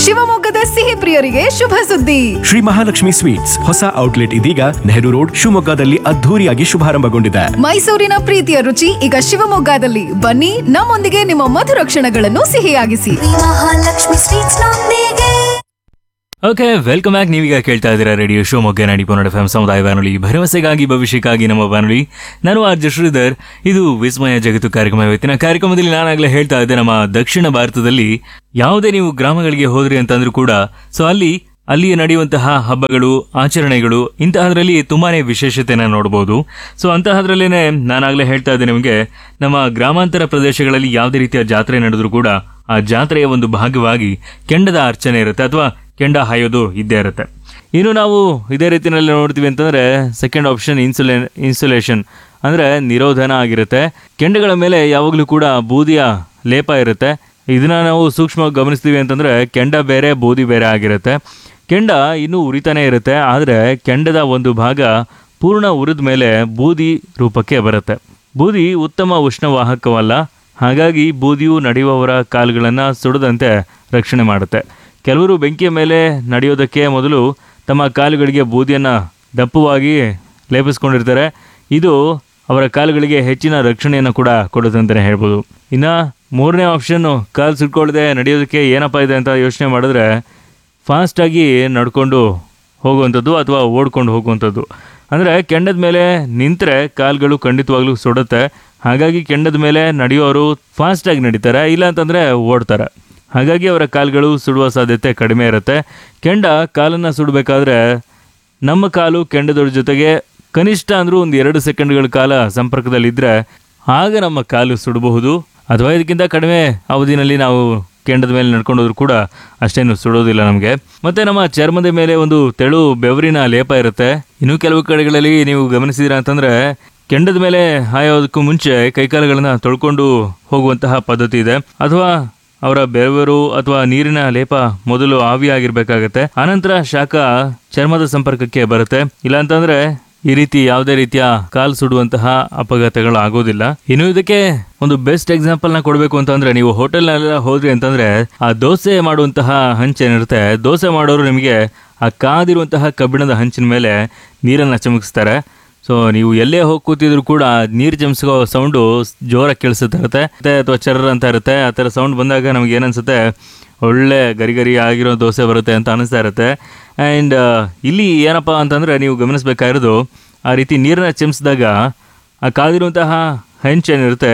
ಶಿವಮೊಗ್ಗದ ಸಿಹಿ ಪ್ರಿಯರಿಗೆ ಶುಭ ಸುದ್ದಿ ಶ್ರೀ ಮಹಾಲಕ್ಷ್ಮಿ ಸ್ವೀಟ್ಸ್ ಹೊಸ ಔಟ್ಲೆಟ್ ಇದೀಗ ನೆಹರು ರೋಡ್ ಶಿವಮೊಗ್ಗದಲ್ಲಿ ಅದ್ಧೂರಿಯಾಗಿ ಶುಭಾರಂಭಗೊಂಡಿದೆ ಮೈಸೂರಿನ ಪ್ರೀತಿಯ ರುಚಿ ಈಗ ಶಿವಮೊಗ್ಗದಲ್ಲಿ ಬನ್ನಿ ನಮ್ಮೊಂದಿಗೆ ನಿಮ್ಮ ಮಧುರ ಕ್ಷಣಗಳನ್ನು ಸಿಹಿಯಾಗಿಸಿ ಮಹಾಲಕ್ಷ್ಮಿ ಸ್ವೀಟ್ಸ್ ನೊಂದಿಗೆ ಓಕೆ ವೆಲ್ಕಮ್ ಬ್ಯಾಕ್ ನೀವೀಗ ಕೇಳ್ತಾ ಇದ್ದೀರಾ ರೇಡಿಯೋ ಶಿವಮೊಗ್ಗ ನಾಡಿ ಪನ್ನಡ ಎಫ್ ಸಮುದಾಯ ಬಾನುಲಿ ಭರವಸೆಗಾಗಿ ಭವಿಷ್ಯಕ್ಕಾಗಿ ನಮ್ಮ ಬಾನುಲಿ ನಾನು ಆರ್ ಜೆ ಶ್ರೀಧರ್ ಇದು ವಿಸ್ಮಯ ಜಗತ್ತು ಕಾರ್ಯಕ್ರಮ ಇವತ್ತಿನ ಕಾರ್ಯಕ್ರಮದಲ್ಲಿ ನಾನಾಗಲೇ ಹೇಳ್ತಾ ಇದ್ದೆ ನಮ್ಮ ದಕ್ಷಿಣ ಭಾರತದಲ್ಲಿ ಯಾವುದೇ ನೀವು ಗ್ರಾಮಗಳಿಗೆ ಹೋದ್ರಿ ಅಂತಂದ್ರೂ ಕೂಡ ಸೊ ಅಲ್ಲಿ ಅಲ್ಲಿ ನಡೆಯುವಂತಹ ಹಬ್ಬಗಳು ಆಚರಣೆಗಳು ಇಂತಹದ್ರಲ್ಲಿ ತುಂಬಾನೇ ವಿಶೇಷತೆನ ನೋಡಬಹುದು ಸೊ ಅಂತಹದ್ರಲ್ಲೇನೆ ನಾನಾಗಲೇ ಹೇಳ್ತಾ ಇದ್ದೆ ನಿಮಗೆ ನಮ್ಮ ಗ್ರಾಮಾಂತರ ಪ್ರದೇಶಗಳಲ್ಲಿ ಯಾವುದೇ ರೀತಿಯ ಜಾತ್ರೆ ನಡೆದ್ರೂ ಕೂಡ ಆ ಜಾತ್ರೆಯ ಒಂದು ಭಾಗವಾಗಿ ಕೆಂಡದ ಅರ್ಚನೆ ಇರುತ್ತೆ ಅಥವಾ ಕೆಂಡ ಹಾಯೋದು ಇದ್ದೇ ಇರುತ್ತೆ ಇನ್ನು ನಾವು ಇದೇ ರೀತಿಯಲ್ಲಿ ನೋಡ್ತೀವಿ ಅಂತಂದ್ರೆ ಸೆಕೆಂಡ್ ಆಪ್ಷನ್ ಇನ್ಸುಲೇ ಇನ್ಸುಲೇಷನ್ ಅಂದ್ರೆ ನಿರೋಧನ ಆಗಿರುತ್ತೆ ಕೆಂಡಗಳ ಮೇಲೆ ಯಾವಾಗಲೂ ಕೂಡ ಬೂದಿಯ ಲೇಪ ಇರುತ್ತೆ ಇದನ್ನ ನಾವು ಸೂಕ್ಷ್ಮವಾಗಿ ಗಮನಿಸ್ತೀವಿ ಅಂತಂದ್ರೆ ಕೆಂಡ ಬೇರೆ ಬೂದಿ ಬೇರೆ ಆಗಿರುತ್ತೆ ಕೆಂಡ ಇನ್ನೂ ಉರಿತಾನೆ ಇರುತ್ತೆ ಆದರೆ ಕೆಂಡದ ಒಂದು ಭಾಗ ಪೂರ್ಣ ಉರಿದ ಮೇಲೆ ಬೂದಿ ರೂಪಕ್ಕೆ ಬರುತ್ತೆ ಬೂದಿ ಉತ್ತಮ ಉಷ್ಣವಾಹಕವಲ್ಲ ಹಾಗಾಗಿ ಬೂದಿಯು ನಡೆಯುವವರ ಕಾಲುಗಳನ್ನು ಸುಡದಂತೆ ರಕ್ಷಣೆ ಮಾಡುತ್ತೆ ಕೆಲವರು ಬೆಂಕಿಯ ಮೇಲೆ ನಡೆಯೋದಕ್ಕೆ ಮೊದಲು ತಮ್ಮ ಕಾಲುಗಳಿಗೆ ಬೂದಿಯನ್ನು ದಪ್ಪವಾಗಿ ಲೇಪಿಸ್ಕೊಂಡಿರ್ತಾರೆ ಇದು ಅವರ ಕಾಲುಗಳಿಗೆ ಹೆಚ್ಚಿನ ರಕ್ಷಣೆಯನ್ನು ಕೂಡ ಕೊಡುತ್ತೆ ಅಂತಲೇ ಹೇಳ್ಬೋದು ಇನ್ನು ಮೂರನೇ ಆಪ್ಷನ್ನು ಕಾಲು ಸುಟ್ಕೊಳ್ಳದೆ ನಡೆಯೋದಕ್ಕೆ ಏನಪ್ಪ ಇದೆ ಅಂತ ಯೋಚನೆ ಮಾಡಿದ್ರೆ ಫಾಸ್ಟಾಗಿ ನಡ್ಕೊಂಡು ಹೋಗುವಂಥದ್ದು ಅಥವಾ ಓಡ್ಕೊಂಡು ಹೋಗುವಂಥದ್ದು ಅಂದರೆ ಕೆಂಡದ ಮೇಲೆ ನಿಂತರೆ ಕಾಲುಗಳು ಖಂಡಿತವಾಗ್ಲೂ ಸುಡುತ್ತೆ ಹಾಗಾಗಿ ಕೆಂಡದ ಮೇಲೆ ನಡೆಯೋರು ಫಾಸ್ಟಾಗಿ ನಡೀತಾರೆ ಇಲ್ಲ ಅಂತಂದರೆ ಓಡ್ತಾರೆ ಹಾಗಾಗಿ ಅವರ ಕಾಲುಗಳು ಸುಡುವ ಸಾಧ್ಯತೆ ಕಡಿಮೆ ಇರುತ್ತೆ ಕೆಂಡ ಕಾಲನ್ನು ಸುಡಬೇಕಾದ್ರೆ ನಮ್ಮ ಕಾಲು ಕೆಂಡದವ್ರ ಜೊತೆಗೆ ಕನಿಷ್ಠ ಅಂದರೂ ಒಂದು ಎರಡು ಸೆಕೆಂಡ್ಗಳ ಕಾಲ ಸಂಪರ್ಕದಲ್ಲಿದ್ದರೆ ಆಗ ನಮ್ಮ ಕಾಲು ಸುಡಬಹುದು ಅಥವಾ ಇದಕ್ಕಿಂತ ಕಡಿಮೆ ಅವಧಿನಲ್ಲಿ ನಾವು ಕೆಂಡದ ಮೇಲೆ ನಡ್ಕೊಂಡು ಹೋದ್ರೂ ಕೂಡ ಅಷ್ಟೇನು ಸುಡೋದಿಲ್ಲ ನಮಗೆ ಮತ್ತೆ ನಮ್ಮ ಚರ್ಮದ ಮೇಲೆ ಒಂದು ತೆಳು ಬೆವರಿನ ಲೇಪ ಇರುತ್ತೆ ಇನ್ನು ಕೆಲವು ಕಡೆಗಳಲ್ಲಿ ನೀವು ಗಮನಿಸಿದಿರ ಅಂತಂದ್ರೆ ಕೆಂಡದ ಮೇಲೆ ಹಾಯೋದಕ್ಕೂ ಮುಂಚೆ ಕೈಕಾಲುಗಳನ್ನ ತೊಳ್ಕೊಂಡು ಹೋಗುವಂತಹ ಪದ್ಧತಿ ಇದೆ ಅಥವಾ ಅವರ ಬೆವರು ಅಥವಾ ನೀರಿನ ಲೇಪ ಮೊದಲು ಆವಿಯಾಗಿರ್ಬೇಕಾಗತ್ತೆ ಆನಂತರ ಶಾಖ ಚರ್ಮದ ಸಂಪರ್ಕಕ್ಕೆ ಬರುತ್ತೆ ಇಲ್ಲ ಅಂತಂದ್ರೆ ಈ ರೀತಿ ಯಾವುದೇ ರೀತಿಯ ಕಾಲು ಸುಡುವಂತಹ ಅಪಘಾತಗಳು ಆಗೋದಿಲ್ಲ ಇನ್ನು ಇದಕ್ಕೆ ಒಂದು ಬೆಸ್ಟ್ ಎಕ್ಸಾಂಪಲ್ ನ ಕೊಡಬೇಕು ಅಂತಂದ್ರೆ ನೀವು ಹೋಟೆಲ್ನೆಲ್ಲ ಹೋದ್ರಿ ಅಂತಂದ್ರೆ ಆ ದೋಸೆ ಮಾಡುವಂತಹ ಹಂಚೇನಿರುತ್ತೆ ದೋಸೆ ಮಾಡೋರು ನಿಮಗೆ ಆ ಕಾದಿರುವಂತಹ ಕಬ್ಬಿಣದ ಹಂಚಿನ ಮೇಲೆ ನೀರನ್ನ ಚಮಕಿಸ್ತಾರೆ ಸೊ ನೀವು ಎಲ್ಲೇ ಹೋಗಿ ಕೂತಿದ್ರು ಕೂಡ ನೀರು ಚಮಸ್ಕೋ ಸೌಂಡು ಜೋರಾಗಿ ಕೇಳಿಸುತ್ತಾ ಇರುತ್ತೆ ಮತ್ತೆ ಅಥವಾ ಚರ್ರ ಅಂತ ಇರುತ್ತೆ ಆ ಥರ ಸೌಂಡ್ ಬಂದಾಗ ನಮ್ಗೆ ಏನನ್ಸುತ್ತೆ ಒಳ್ಳೆ ಗರಿ ಗರಿ ಆಗಿರೋ ದೋಸೆ ಬರುತ್ತೆ ಅಂತ ಅನಿಸ್ತಾ ಇರುತ್ತೆ ಆ್ಯಂಡ್ ಇಲ್ಲಿ ಏನಪ್ಪ ಅಂತಂದರೆ ನೀವು ಗಮನಿಸಬೇಕಾಗಿರೋದು ಆ ರೀತಿ ನೀರನ್ನ ಚಿಮ್ಸಿದಾಗ ಆ ಕಾದಿರುವಂತಹ ಹೆಂಚೇನಿರುತ್ತೆ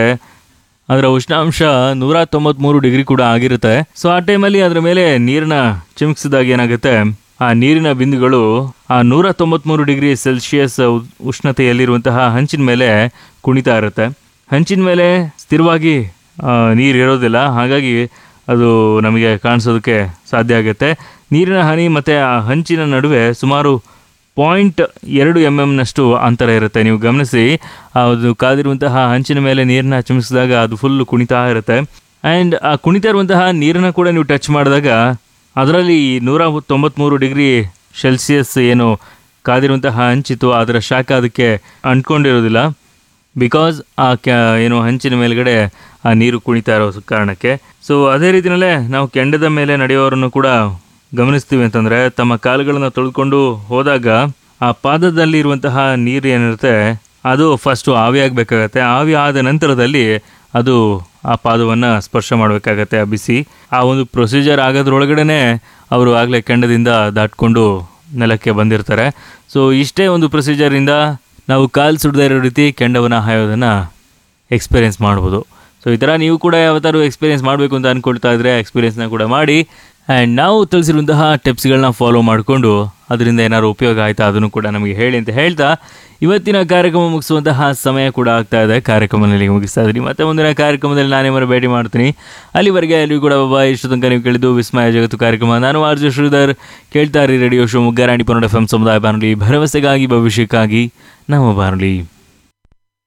ಅದರ ಉಷ್ಣಾಂಶ ನೂರ ತೊಂಬತ್ಮೂರು ಡಿಗ್ರಿ ಕೂಡ ಆಗಿರುತ್ತೆ ಸೊ ಆ ಟೈಮಲ್ಲಿ ಅದರ ಮೇಲೆ ನೀರನ್ನ ಚಿಮುಕಿಸಿದಾಗ ಏನಾಗುತ್ತೆ ಆ ನೀರಿನ ಬಿಂದುಗಳು ಆ ನೂರ ತೊಂಬತ್ಮೂರು ಡಿಗ್ರಿ ಸೆಲ್ಸಿಯಸ್ ಉ- ಉಷ್ಣತೆಯಲ್ಲಿರುವಂತಹ ಹಂಚಿನ ಮೇಲೆ ಕುಣಿತಾ ಇರುತ್ತೆ ಹಂಚಿನ ಮೇಲೆ ಸ್ಥಿರವಾಗಿ ನೀರು ಇರೋದಿಲ್ಲ ಹಾಗಾಗಿ ಅದು ನಮಗೆ ಕಾಣಿಸೋದಕ್ಕೆ ಸಾಧ್ಯ ಆಗುತ್ತೆ ನೀರಿನ ಹನಿ ಮತ್ತು ಆ ಹಂಚಿನ ನಡುವೆ ಸುಮಾರು ಪಾಯಿಂಟ್ ಎರಡು ಎಮ್ ಎಮ್ನಷ್ಟು ಅಂತರ ಇರುತ್ತೆ ನೀವು ಗಮನಿಸಿ ಅದು ಕಾದಿರುವಂತಹ ಹಂಚಿನ ಮೇಲೆ ನೀರನ್ನ ಚಿಮಿಸಿದಾಗ ಅದು ಫುಲ್ ಕುಣಿತಾ ಇರುತ್ತೆ ಆ್ಯಂಡ್ ಆ ಕುಣಿತಾ ಇರುವಂತಹ ನೀರನ್ನ ಕೂಡ ನೀವು ಟಚ್ ಮಾಡಿದಾಗ ಅದರಲ್ಲಿ ನೂರ ತೊಂಬತ್ತ್ಮೂರು ಡಿಗ್ರಿ ಸೆಲ್ಸಿಯಸ್ ಏನು ಕಾದಿರುವಂತಹ ಹಂಚಿತ್ತು ಅದರ ಶಾಖ ಅದಕ್ಕೆ ಅಂಟ್ಕೊಂಡಿರೋದಿಲ್ಲ ಬಿಕಾಸ್ ಆ ಕ್ಯಾ ಏನು ಹಂಚಿನ ಮೇಲ್ಗಡೆ ಆ ನೀರು ಕುಣಿತಾ ಇರೋ ಕಾರಣಕ್ಕೆ ಸೊ ಅದೇ ರೀತಿಯಲ್ಲೇ ನಾವು ಕೆಂಡದ ಮೇಲೆ ನಡೆಯೋರನ್ನು ಕೂಡ ಗಮನಿಸ್ತೀವಿ ಅಂತಂದರೆ ತಮ್ಮ ಕಾಲುಗಳನ್ನು ತೊಳೆದುಕೊಂಡು ಹೋದಾಗ ಆ ಪಾದದಲ್ಲಿರುವಂತಹ ನೀರು ಏನಿರುತ್ತೆ ಅದು ಫಸ್ಟು ಆವಿಯಾಗಬೇಕಾಗತ್ತೆ ಆವಿ ಆದ ನಂತರದಲ್ಲಿ ಅದು ಆ ಪಾದವನ್ನು ಸ್ಪರ್ಶ ಮಾಡಬೇಕಾಗತ್ತೆ ಆ ಬಿಸಿ ಆ ಒಂದು ಪ್ರೊಸೀಜರ್ ಆಗೋದ್ರೊಳಗಡೆ ಅವರು ಆಗಲೇ ಕೆಂಡದಿಂದ ದಾಟ್ಕೊಂಡು ನೆಲಕ್ಕೆ ಬಂದಿರ್ತಾರೆ ಸೊ ಇಷ್ಟೇ ಒಂದು ಪ್ರೊಸೀಜರಿಂದ ನಾವು ಕಾಲು ಸುಡದೇ ಇರೋ ರೀತಿ ಕೆಂಡವನ್ನು ಹಾಯೋದನ್ನು ಎಕ್ಸ್ಪೀರಿಯೆನ್ಸ್ ಮಾಡ್ಬೋದು ಸೊ ಈ ಥರ ನೀವು ಕೂಡ ಯಾವತ್ತಾರು ಎಕ್ಸ್ಪೀರಿಯೆನ್ಸ್ ಮಾಡಬೇಕು ಅಂತ ಅಂದ್ಕೊಳ್ತಾ ಇದ್ರೆ ಎಕ್ಸ್ಪೀರಿಯೆನ್ಸ್ನ ಕೂಡ ಮಾಡಿ ಆ್ಯಂಡ್ ನಾವು ತಿಳಿಸಿರುವಂತಹ ಟಿಪ್ಸ್ಗಳನ್ನ ಫಾಲೋ ಮಾಡಿಕೊಂಡು ಅದರಿಂದ ಏನಾದ್ರು ಉಪಯೋಗ ಆಯ್ತಾ ಅದನ್ನು ಕೂಡ ನಮಗೆ ಹೇಳಿ ಅಂತ ಹೇಳ್ತಾ ಇವತ್ತಿನ ಕಾರ್ಯಕ್ರಮ ಮುಗಿಸುವಂತಹ ಸಮಯ ಕೂಡ ಆಗ್ತಾ ಇದೆ ಕಾರ್ಯಕ್ರಮದಲ್ಲಿ ಮುಗಿಸ್ತಾ ಇದ್ದೀನಿ ಮತ್ತೆ ಮುಂದಿನ ಕಾರ್ಯಕ್ರಮದಲ್ಲಿ ನಾನೇ ಮರ ಭೇಟಿ ಮಾಡ್ತೀನಿ ಅಲ್ಲಿವರೆಗೆ ಎಲ್ಲಿಗೂ ಕೂಡ ಬಾಬಾ ಇಷ್ಟು ತನಕ ನೀವು ಕೇಳಿದ್ದು ವಿಸ್ಮಯ ಜಗತ್ತು ಕಾರ್ಯಕ್ರಮ ನಾನು ಆರ್ ಜೆ ಶ್ರೀಧರ್ ಕೇಳ್ತಾ ಇರಿ ರೇಡಿಯೋ ಶಿವಮೊಗ್ಗ ರಾಣಿ ಪನ್ನಡ ಎಫ್ ಎಂ ಸಮುದಾಯ ಬಾನುಲಿ ಭರವಸೆಗಾಗಿ ಭವಿಷ್ಯಕ್ಕಾಗಿ ನಮ್ಮ ಬಾನುಲಿ